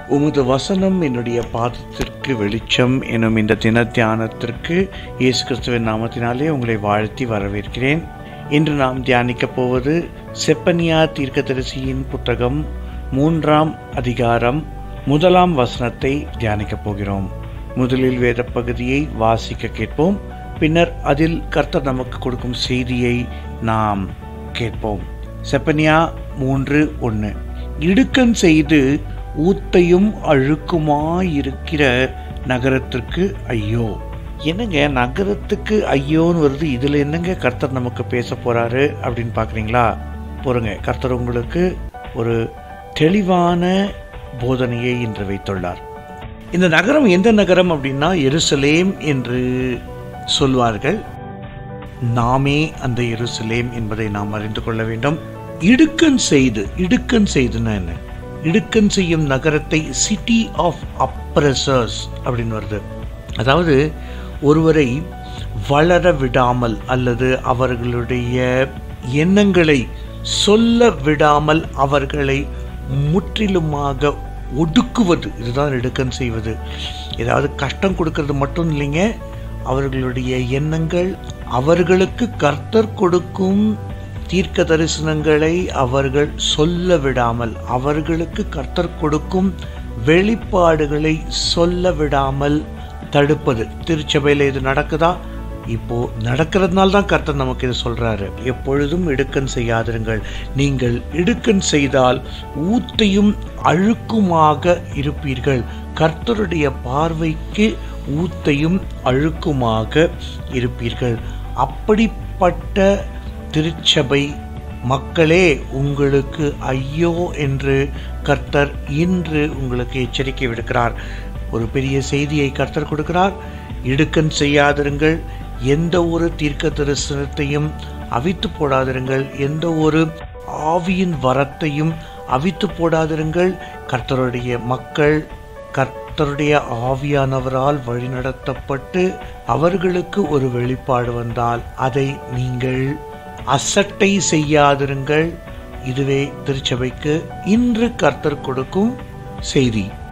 உமது வசனம் என்னுடைய பாதத்திற்கு வெளிச்சம் எனும் இந்த தின தியானத்திற்கு இயேசு கிறிஸ்துவின் நாமத்தினாலே உங்களை வாழ்த்தி வரவேற்கிறேன் இன்று நாம் தியானிக்கப் போவது செப்பனியா தீர்க்கதரிசியின் புத்தகம் மூன்றாம் அதிகாரம் முதலாம் வசனத்தை தியானிக்கப் போகிறோம் முதலில் வேத பகுதியை வாசிக்க கேட்போம் பின்னர் அதில் கர்த்தர் நமக்கு கொடுக்கும் செய்தியை நாம் கேட்போம் செப்பனியா மூன்று ஒன்று இடுக்கன் செய்து ஊத்தையும் அழுக்குமாயிருக்கிற நகரத்திற்கு ஐயோ என்னங்க நகரத்துக்கு ஐயோன்னு வருது இதில் என்னங்க கர்த்தர் நமக்கு பேச போறாரு அப்படின்னு பார்க்குறீங்களா பொறுங்க கர்த்தர் உங்களுக்கு ஒரு தெளிவான போதனையை இன்று வைத்துள்ளார் இந்த நகரம் எந்த நகரம் அப்படின்னா எருசலேம் என்று சொல்வார்கள் நாமே அந்த எருசலேம் என்பதை நாம் அறிந்து கொள்ள வேண்டும் இடுக்கன் செய்து இடுக்கன் செய்துன்னா என்ன இடுக்கன் செய்யும் நகரத்தை சிட்டி ஆஃப் அப்ரசர்ஸ் அப்படின்னு வருது அதாவது ஒருவரை வளர விடாமல் அல்லது அவர்களுடைய எண்ணங்களை சொல்ல விடாமல் அவர்களை முற்றிலுமாக ஒடுக்குவது இதுதான் இடுக்கன் செய்வது ஏதாவது கஷ்டம் கொடுக்கறது மட்டும் இல்லைங்க அவர்களுடைய எண்ணங்கள் அவர்களுக்கு கர்த்தர் கொடுக்கும் தீர்க்க தரிசனங்களை அவர்கள் சொல்ல விடாமல் அவர்களுக்கு கர்த்தர் கொடுக்கும் வெளிப்பாடுகளை சொல்ல விடாமல் தடுப்பது திருச்சபையில் இது நடக்குதா இப்போ நடக்கிறதுனால தான் கர்த்தர் நமக்கு இது சொல்றாரு எப்பொழுதும் இடுக்கன் செய்யாதிருங்கள் நீங்கள் இடுக்கன் செய்தால் ஊத்தையும் அழுக்குமாக இருப்பீர்கள் கர்த்தருடைய பார்வைக்கு ஊத்தையும் அழுக்குமாக இருப்பீர்கள் அப்படிப்பட்ட திருச்சபை மக்களே உங்களுக்கு ஐயோ என்று கர்த்தர் இன்று உங்களுக்கு எச்சரிக்கை விடுக்கிறார் ஒரு பெரிய செய்தியை கர்த்தர் கொடுக்கிறார் இடுக்கன் செய்யாதிருங்கள் எந்த ஒரு தீர்க்க தரிசனத்தையும் அவித்து போடாதிருங்கள் எந்த ஒரு ஆவியின் வரத்தையும் அவித்து போடாதிருங்கள் கர்த்தருடைய மக்கள் கர்த்தருடைய ஆவியானவரால் வழிநடத்தப்பட்டு அவர்களுக்கு ஒரு வெளிப்பாடு வந்தால் அதை நீங்கள் அசட்டை செய்யாதிருங்கள் இதுவே திருச்சபைக்கு இன்று கர்த்தர் கொடுக்கும் செய்தி